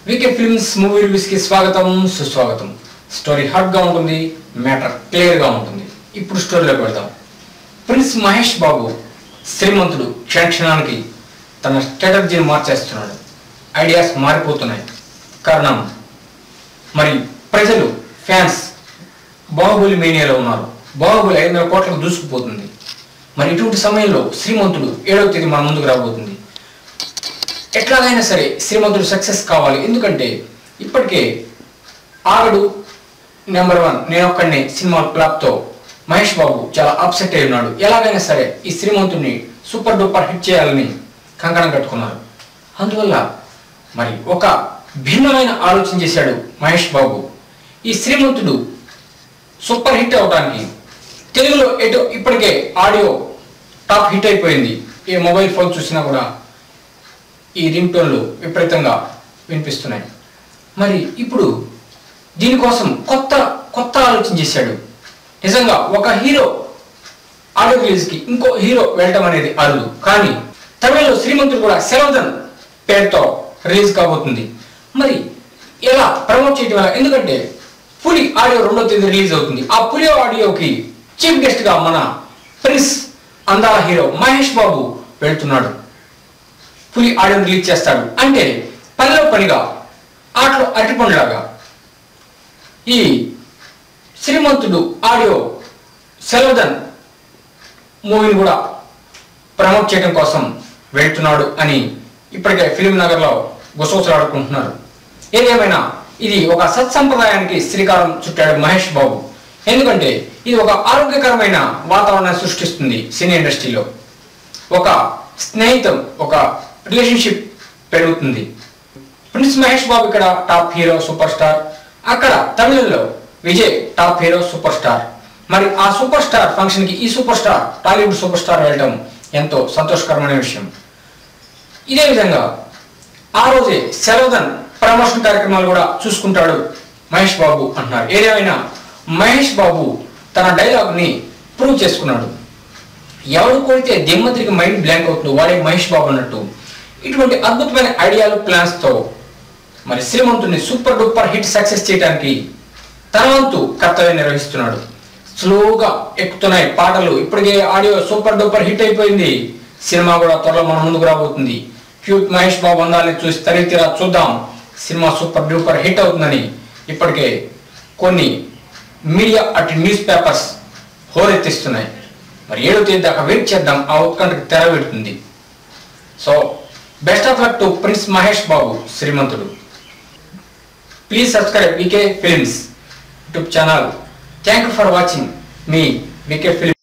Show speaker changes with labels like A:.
A: VK films movie reviews కి స్వాగతం సుస్వాగతం స్టోరీ హాట్ గా ఉంటుంది మ్యాటర్ క్లియర్ గా ఉంటుంది ఇప్పుడు స్టోరీలోకి వెళ్దాం ప్రిన్స్ మహేష్ బాబు శ్రీమంతుడు క్షణ క్షణానికి తన స్ట్రాటజీని మార్చేస్తున్నాడు ఐడియాస్ మారిపోతున్నాయి కారణం మరి ప్రజలు ఫ్యాన్స్ బాహుబలి మేనియాలో ఉన్నారు బాహుబలి ఐదు వందల కోట్లకు దూసుకుపోతుంది మరి ఇటువంటి సమయంలో శ్రీమంతుడు ఏడవ తేదీ మన ముందుకు రాబోతుంది ఎట్లాగైనా సరే శ్రీమంతుడు సక్సెస్ కావాలి ఎందుకంటే ఇప్పటికే ఆగడు నెంబర్ వన్ నేను ఒక్కడిని సినిమా క్లాప్తో మహేష్ బాబు చాలా అప్సెట్ అయి ఉన్నాడు ఎలాగైనా సరే ఈ శ్రీమంతుడిని సూపర్ డూపర్ హిట్ చేయాలని కంకణం కట్టుకున్నారు అందువల్ల మరి ఒక భిన్నమైన ఆలోచన చేశాడు మహేష్ బాబు ఈ శ్రీమంతుడు సూపర్ హిట్ అవడానికి తెలుగులో ఎటు ఇప్పటికే ఆడియో టాప్ హిట్ అయిపోయింది ఏ మొబైల్ ఫోన్ చూసినా కూడా ఈ రింగ్ టోన్లు విపరీతంగా వినిపిస్తున్నాయి మరి ఇప్పుడు దీనికోసం కొత్త కొత్త ఆలోచన చేశాడు నిజంగా ఒక హీరో ఆడియో రిలీజ్కి ఇంకో హీరో వెళ్ళటం అనేది అరుదు కానీ తమిళలో శ్రీమంతుడు కూడా సెలవుదన్ పేరుతో రిలీజ్ కాబోతుంది మరి ఎలా ప్రమోట్ చేయటం ఎలా ఎందుకంటే పులి ఆడియో రెండో తేదీ రిలీజ్ అవుతుంది ఆ పులి ఆడియోకి చీఫ్ గెస్ట్ గా మన ప్రిన్స్ అందాల హీరో మహేష్ బాబు వెళ్తున్నాడు పులి ఆడియో రిలీజ్ చేస్తాడు అంటే పనిలో పనిగా ఆటలో అరటిపండులాగా ఈ శ్రీమంతుడు ఆడియో సెలవుదన్ మూవీని కూడా ప్రమోట్ చేయడం కోసం వెళ్తున్నాడు అని ఇప్పటికే ఫిలిం నగర్లో గుసగుసలాడుకుంటున్నారు ఏదేమైనా ఇది ఒక సత్సంప్రదాయానికి శ్రీకారం చుట్టాడు మహేష్ బాబు ఎందుకంటే ఇది ఒక ఆరోగ్యకరమైన వాతావరణాన్ని సృష్టిస్తుంది సినీ ఇండస్ట్రీలో ఒక స్నేహితం ఒక రిలేషన్షిప్ పెరుగుతుంది ప్రిన్స్ మహేష్ బాబు ఇక్కడ టాప్ హీరో సూపర్ స్టార్ అక్కడ తమిళంలో Vijay top hero super star మరి ఆ సూపర్ స్టార్ ఫంక్షన్ కి ఈ super star Tollywood super star వెళ్ళడం ఎంతో సంతోషకరమైన విషయం ఇదే విధంగా ఆ రోజే సెలవుదన్ ప్రమోషన్ కార్యక్రమాలు కూడా చూసుకుంటాడు మహేష్ బాబు అంటున్నారు ఏదేమైనా మహేష్ బాబు తన డైలాగ్ ని ప్రూవ్ చేసుకున్నాడు ఎవరు కొడితే దిమ్మతికి మైండ్ బ్లాంక్ అవుతుందో వాడే మహేష్ బాబు అన్నట్టు ఇటువంటి అద్భుతమైన ఐడియాలు ప్లాన్స్ తో మరి శ్రీమంతుని సూపర్ డూపర్ హిట్ సక్సెస్ చేయడానికి తన వంతు కర్తవ్యం నిర్వహిస్తున్నాడు స్లోగా ఎక్కుతున్నాయి పాటలు ఇప్పటికే ఆడియో సూపర్ డూపర్ హిట్ అయిపోయింది సినిమా కూడా త్వరలో మన ముందుకు రాబోతుంది క్యూట్ మహేష్ బాబు అందాలని చూసి తరిగితీరా చూద్దాం సినిమా సూపర్ డూపర్ హిట్ అవుతుందని ఇప్పటికే కొన్ని మీడియా అటు న్యూస్ పేపర్స్ హోరెత్తిస్తున్నాయి మరి ఏడో తేదీ దాకా వెయిట్ చేద్దాం ఆ ఉత్కంఠకు తెర పెడుతుంది so best of luck to prince Mahesh Babu Srimanthudu please subscribe VK films YouTube channel thank you for watching మీ వికే ఫిల్మ్